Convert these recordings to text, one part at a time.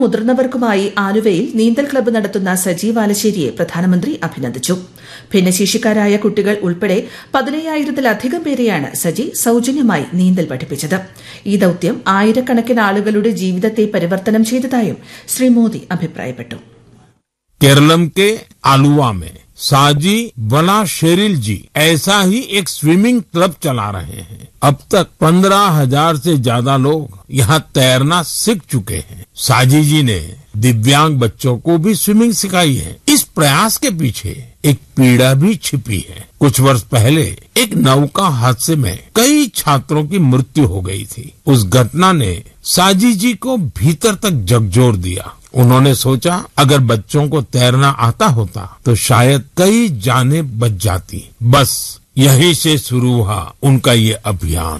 മുതിർന്നവർക്കുമായി ആലുവയിൽ നീന്തൽ ക്ലബ്ബ് നടത്തുന്ന സജീവ് ആലശ്ശേരിയെ പ്രധാനമന്ത്രി അഭിനന്ദിച്ചു ഭിന്നശേഷിക്കാരായ കുട്ടികൾ ഉൾപ്പെടെ പതിനയ്യായിരത്തിലധികം പേരെയാണ് സജി സൌജന്യമായി നീന്തൽ പഠിപ്പിച്ചത് ഈ ദൌത്യം ആയിരക്കണക്കിന് ആളുകളുടെ ജീവിതത്തെ പരിവർത്തനം ചെയ്തതായും ശ്രീ മോദി അഭിപ്രായപ്പെട്ടു केरलम के आलुवा में साजी वला शेरिल जी ऐसा ही एक स्विमिंग क्लब चला रहे हैं अब तक पंद्रह हजार से ज्यादा लोग यहाँ तैरना सीख चुके हैं साजी जी ने दिव्यांग बच्चों को भी स्विमिंग सिखाई है इस प्रयास के पीछे एक पीड़ा भी छिपी है कुछ वर्ष पहले एक नौका हादसे में कई छात्रों की मृत्यु हो गई थी उस घटना ने साजी जी को भीतर तक झकझोर दिया उन्होंने सोचा अगर बच्चों को तैरना आता होता तो शायद कई जाने बच जाती बस यहीं से शुरू हुआ उनका ये अभियान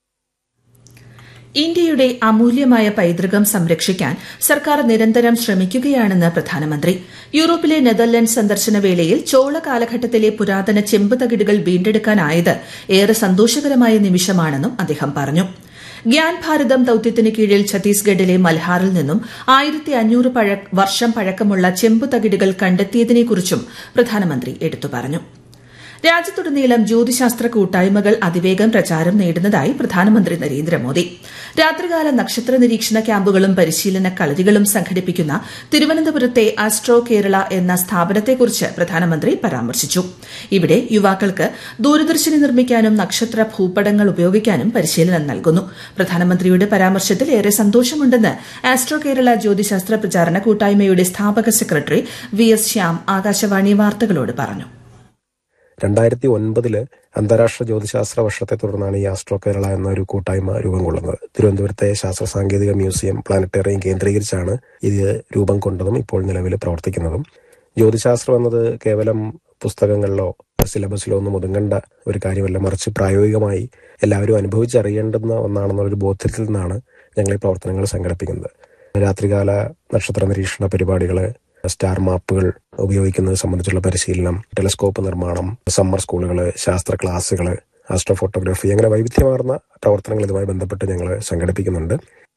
ഇന്ത്യയുടെ അമൂല്യമായ പൈതൃകം സംരക്ഷിക്കാൻ സർക്കാർ നിരന്തരം ശ്രമിക്കുകയാണെന്ന് പ്രധാനമന്ത്രി യൂറോപ്പിലെ നെതർലൻഡ് സന്ദർശന വേളയിൽ ചോള കാലഘട്ടത്തിലെ പുരാതന ചെമ്പ് തകിടുകൾ വീണ്ടെടുക്കാനായത് ഏറെ സന്തോഷകരമായ നിമിഷമാണെന്നും അദ്ദേഹം പറഞ്ഞു ഗ്യാൻ ഭാരതം ദൌത്യത്തിന് കീഴിൽ ഛത്തീസ്ഗഡിലെ മൽഹാറിൽ നിന്നും ആയിരത്തി അഞ്ഞൂറ് വർഷം പഴക്കമുള്ള ചെമ്പ് തകിടുകൾ കണ്ടെത്തിയതിനെക്കുറിച്ചും പ്രധാനമന്ത്രി എടുത്തു പറഞ്ഞു രാജ്യത്തുടനീളം ജ്യോതിശാസ്ത്ര കൂട്ടായ്മകൾ അതിവേഗം പ്രചാരം നേടുന്നതായി പ്രധാനമന്ത്രി നരേന്ദ്രമോദി രാത്രികാല നക്ഷത്ര നിരീക്ഷണ ക്യാമ്പുകളും പരിശീലന കളരികളും സംഘടിപ്പിക്കുന്ന തിരുവനന്തപുരത്തെ ആസ്ട്രോ കേരള എന്ന സ്ഥാപനത്തെക്കുറിച്ച് പ്രധാനമന്ത്രി പരാമർശിച്ചു ഇവിടെ യുവാക്കൾക്ക് ദൂരദർശിനി നിർമ്മിക്കാനും നക്ഷത്ര ഭൂപടങ്ങൾ ഉപയോഗിക്കാനും പരിശീലനം നൽകുന്നു പ്രധാനമന്ത്രിയുടെ പരാമർശത്തിൽ ഏറെ സന്തോഷമുണ്ടെന്ന് ആസ്ട്രോ കേരള ജ്യോതിശാസ്ത്ര പ്രചാരണ കൂട്ടായ്മയുടെ സ്ഥാപക secretary V S Shyam Akashvani വാർത്തകളോട് പറഞ്ഞു രണ്ടായിരത്തി ഒൻപതില് അന്താരാഷ്ട്ര ജ്യോതിശാസ്ത്ര വർഷത്തെ തുടർന്നാണ് ഈ ആസ്ട്രോ കേരള എന്ന ഒരു കൂട്ടായ്മ രൂപം കൊള്ളുന്നത് തിരുവനന്തപുരത്തെ ശാസ്ത്ര സാങ്കേതിക മ്യൂസിയം പ്ലാനറ്റേറിയം കേന്ദ്രീകരിച്ചാണ് ഇത് രൂപം കൊണ്ടതും ഇപ്പോൾ നിലവിൽ പ്രവർത്തിക്കുന്നതും ജ്യോതിശാസ്ത്രം എന്നത് കേവലം പുസ്തകങ്ങളിലോ സിലബസിലോ ഒന്നും ഒതുങ്ങേണ്ട ഒരു കാര്യമല്ല മറിച്ച് പ്രായോഗികമായി എല്ലാവരും അനുഭവിച്ചറിയേണ്ടുന്ന ഒന്നാണെന്നുള്ളൊരു ബോധ്യത്തിൽ നിന്നാണ് ഞങ്ങൾ ഈ പ്രവർത്തനങ്ങൾ സംഘടിപ്പിക്കുന്നത് രാത്രികാല നക്ഷത്ര നിരീക്ഷണ പരിപാടികൾ സ്റ്റാർ മാപ്പുകൾ ഉപയോഗിക്കുന്നത് സംബന്ധിച്ചുള്ള പരിശീലനം ടെലിസ്കോപ്പ് നിർമ്മാണം സമ്മർ സ്കൂളുകൾ ശാസ്ത്ര ക്ലാസ്സുകൾ ആസ്ട്രോ ഫോട്ടോഗ്രാഫി അങ്ങനെ വൈവിധ്യമാർന്ന പ്രവർത്തനങ്ങൾ ഇതുമായി ബന്ധപ്പെട്ട് ഞങ്ങൾ സംഘടിപ്പിക്കുന്നുണ്ട്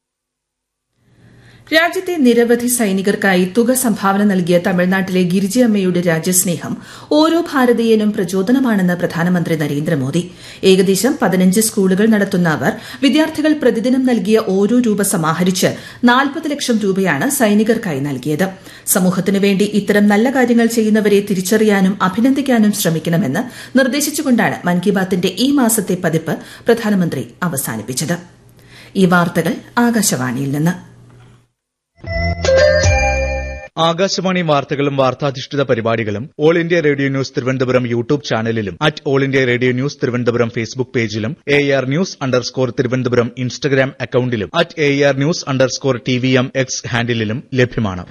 രാജ്യത്തെ നിരവധി സൈനികർക്കായി തുക സംഭാവന നൽകിയ തമിഴ്നാട്ടിലെ ഗിരിജയമ്മയുടെ രാജ്യസ്നേഹം ഓരോ ഭാരതീയനും പ്രചോദനമാണെന്ന് പ്രധാനമന്ത്രി നരേന്ദ്രമോദി ഏകദേശം പതിനഞ്ച് സ്കൂളുകൾ നടത്തുന്ന അവർ വിദ്യാർത്ഥികൾ പ്രതിദിനം നൽകിയ ഓരോ രൂപ സമാഹരിച്ച് നാൽപ്പത് ലക്ഷം രൂപയാണ് സൈനികർക്കായി നൽകിയത് സമൂഹത്തിനു വേണ്ടി ഇത്തരം നല്ല കാര്യങ്ങൾ ചെയ്യുന്നവരെ തിരിച്ചറിയാനും അഭിനന്ദിക്കാനും ശ്രമിക്കണമെന്ന് നിർദ്ദേശിച്ചുകൊണ്ടാണ് മൻ കി ബാത്തിന്റെ ഈ മാസത്തെ പതിപ്പ് പ്രധാനമന്ത്രി അവസാനിപ്പിച്ചത് ഈ വാർത്തകൾ ആകാശവാണിയിൽ നിന്ന് ആകാശവാണി വാർത്തകളും വാർത്താധിഷ്ഠിത പരിപാടികളും all India radio news Thiruvananthapuram YouTube ചാനലിലും at all India radio news Thiruvananthapuram Facebook പേജിലും A R news underscore Thiruvananthapuram Instagram അക്കൌണ്ടിലും at A R news underscore T V M X ഹാൻഡിലും ലഭ്യമാണ്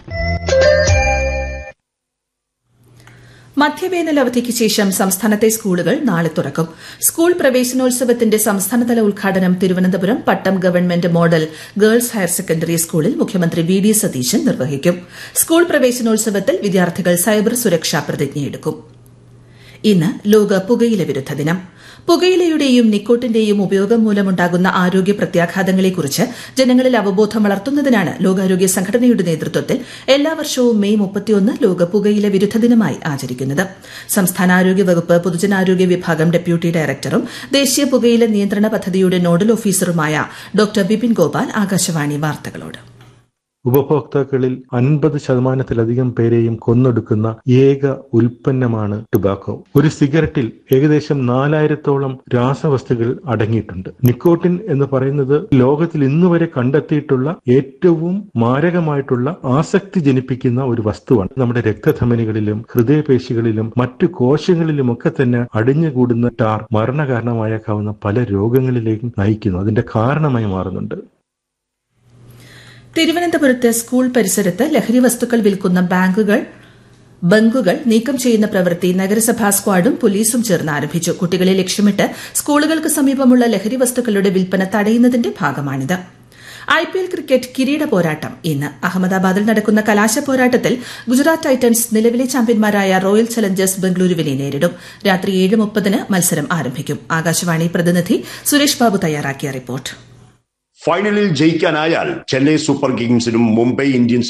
മധ്യവേനൽ അവധിക്ക് ശേഷം സംസ്ഥാനത്തെ സ്കൂളുകൾ നാളെ തുറക്കും സ്കൂൾ പ്രവേശനോത്സവത്തിന്റെ സംസ്ഥാനതല ഉദ്ഘാടനം Thiruvananthapuram Pattom government model girls higher secondary സ്കൂളിൽ മുഖ്യമന്ത്രി വി ഡി സതീശൻ നിർവഹിക്കും സ്കൂൾ പ്രവേശനോത്സവത്തിൽ വിദ്യാർത്ഥികൾ സൈബർ സുരക്ഷാ പ്രതിജ്ഞയെടുക്കും ഇന്ന് ലോക പുകയില വിരുദ്ധ ദിനം പുകയിലയുടെയും നിക്കോട്ടിന്റെയും ഉപയോഗം മൂലമുണ്ടാകുന്ന ആരോഗ്യ പ്രത്യാഘാതങ്ങളെക്കുറിച്ച് ജനങ്ങളിൽ അവബോധം വളർത്തുന്നതിനാണ് ലോകാരോഗ്യ സംഘടനയുടെ നേതൃത്വത്തിൽ എല്ലാ വർഷവും മെയ് മുപ്പത്തിയൊന്ന് ലോക പുകയില വിരുദ്ധ ദിനമായി ആചരിക്കുന്നത് സംസ്ഥാന ആരോഗ്യ വകുപ്പ് പൊതുജനാരോഗ്യ വിഭാഗം ഡെപ്യൂട്ടി ഡയറക്ടറും ദേശീയ പുകയില നിയന്ത്രണ പദ്ധതിയുടെ നോഡൽ ഓഫീസറുമായ ഡോക്ടർ ബിപിൻ ഗോപാൽ ആകാശവാണി വാർത്തകളോട് ഉപഭോക്താക്കളിൽ അൻപത് ശതമാനത്തിലധികം പേരെയും കൊന്നൊടുക്കുന്ന ഏക ഉൽപ്പന്നമാണ് ടുബാക്കോ ഒരു സിഗരറ്റിൽ ഏകദേശം നാലായിരത്തോളം രാസവസ്തുക്കൾ അടങ്ങിയിട്ടുണ്ട് നിക്കോട്ടിൻ എന്ന് പറയുന്നത് ലോകത്തിൽ ഇന്നുവരെ കണ്ടെത്തിയിട്ടുള്ള ഏറ്റവും മാരകമായിട്ടുള്ള ആസക്തി ജനിപ്പിക്കുന്ന ഒരു വസ്തുവാണ് നമ്മുടെ രക്തധമനികളിലും ഹൃദയപേശികളിലും മറ്റു കോശങ്ങളിലുമൊക്കെ തന്നെ അടിഞ്ഞുകൂടുന്ന ടാർ മരണകാരണമായേക്കാവുന്ന പല രോഗങ്ങളിലേക്കും നയിക്കുന്നു അതിന്റെ കാരണമായി മാറുന്നുണ്ട് തിരുവനന്തപുരത്ത് സ്കൂൾ പരിസരത്ത് ലഹരി വസ്തുക്കൾ വിൽക്കുന്ന ബാങ്കുകൾ ബങ്കുകൾ നീക്കം ചെയ്യുന്ന പ്രവൃത്തി നഗരസഭാ സ്ക്വാഡും പോലീസും ചേർന്ന് ആരംഭിച്ചു കുട്ടികളെ ലക്ഷ്യമിട്ട് സ്കൂളുകൾക്ക് സമീപമുള്ള ലഹരി വസ്തുക്കളുടെ വിൽപ്പന തടയുന്നതിന്റെ ഭാഗമാണിത് ഐ പി എൽ ക്രിക്കറ്റ് കിരീട പോരാട്ടം ഇന്ന് അഹമ്മദാബാദിൽ നടക്കുന്ന കലാശ പോരാട്ടത്തിൽ ഗുജറാത്ത് ടൈറ്റൻസ് നിലവിലെ ചാമ്പ്യന്മാരായ റോയൽ ചലഞ്ചേഴ്സ് ബംഗളൂരുവിനെ നേരിടും രാത്രി ഏഴ് മുപ്പതിന് മത്സരം ആരംഭിക്കും ആകാശവാണി പ്രതിനിധി സുരേഷ് ബാബു തയ്യാറാക്കിയ റിപ്പോർട്ട് ഫൈനലിൽ ജയിക്കാനായാൽ ചെന്നൈ സൂപ്പർ കിങ്സിനും മുംബൈ ഇന്ത്യൻസ്